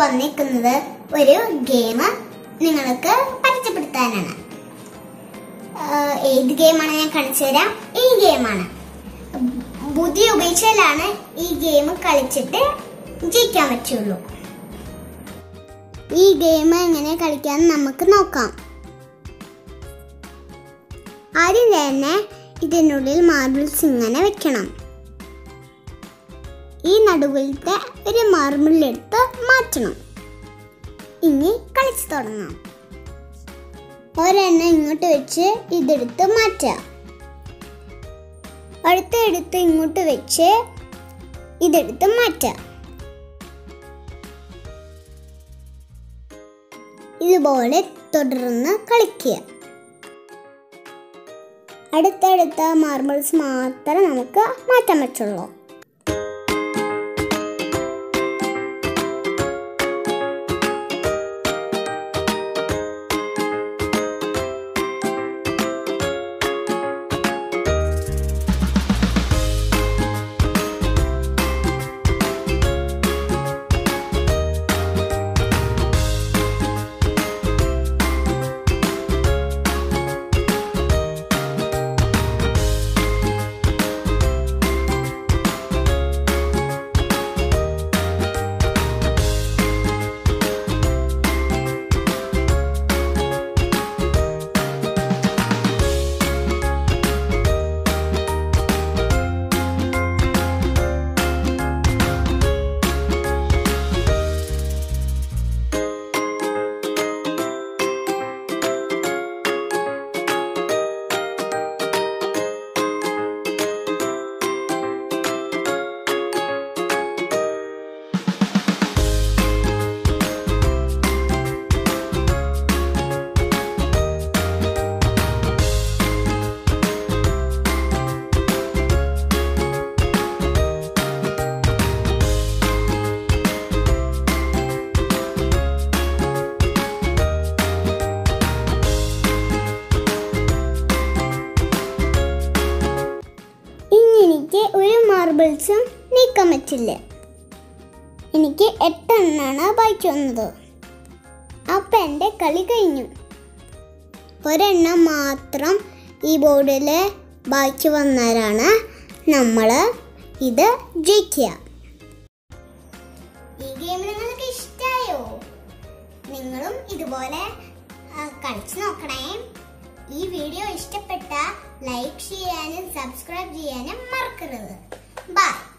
വന്നിരിക്കുന്നത് ഒരു ഗെയിം നിങ്ങൾക്ക് പരിചയപ്പെടുത്താനാണ് ആഹ് ഏത് ഗെയിമാണ് ഞാൻ കാണിച്ചു തരാം ഈ ഗെയിമാണ് ബുദ്ധി ഉപയോഗിച്ചാലാണ് ഈ ഗെയിം കളിച്ചിട്ട് ജയിക്കാൻ പറ്റുള്ളൂ ഈ ഗെയിം എങ്ങനെ കളിക്കാൻ നമുക്ക് നോക്കാം ആദ്യം തന്നെ ഇതിനുള്ളിൽ മാർബിൾസ് ഇങ്ങനെ വെക്കണം ഈ നടുവിലത്തെ ഒരു മാർബിളെടുത്ത് മാറ്റണം ഇനി കളിച്ചു തുടങ്ങാം ഒരെണ്ണം ഇങ്ങോട്ട് വെച്ച് ഇതെടുത്ത് മാറ്റുക അടുത്ത എടുത്ത് ഇങ്ങോട്ട് വെച്ച് ഇതെടുത്ത് മാറ്റുക ഇതുപോലെ തുടർന്ന് കളിക്കുക അടുത്തടുത്ത മാർബിൾസ് മാത്രം നമുക്ക് മാറ്റാൻ പറ്റുള്ളൂ ഇനി എനിക്ക് ഒരു മാർബിൾസും നീക്കാൻ പറ്റില്ല എനിക്ക് എട്ടെണ്ണാണ് ബാക്കി വന്നത് അപ്പം എൻ്റെ കളി കഴിഞ്ഞു ഒരെണ്ണം മാത്രം ഈ ബോർഡിൽ ബാക്കി വന്നാലാണ് നമ്മൾ ഇത് ജയിക്കുക ഈ ഗെയിം നിങ്ങൾക്ക് ഇഷ്ടമായോ നിങ്ങളും ഇതുപോലെ ആ, കളിച്ചു നോക്കണേ ഈ വീഡിയോ ഇഷ്ടപ്പെട്ട ലൈക്ക് ചെയ്യാനും സബ്സ്ക്രൈബ് ചെയ്യാനും മറക്കരുത് ബൈ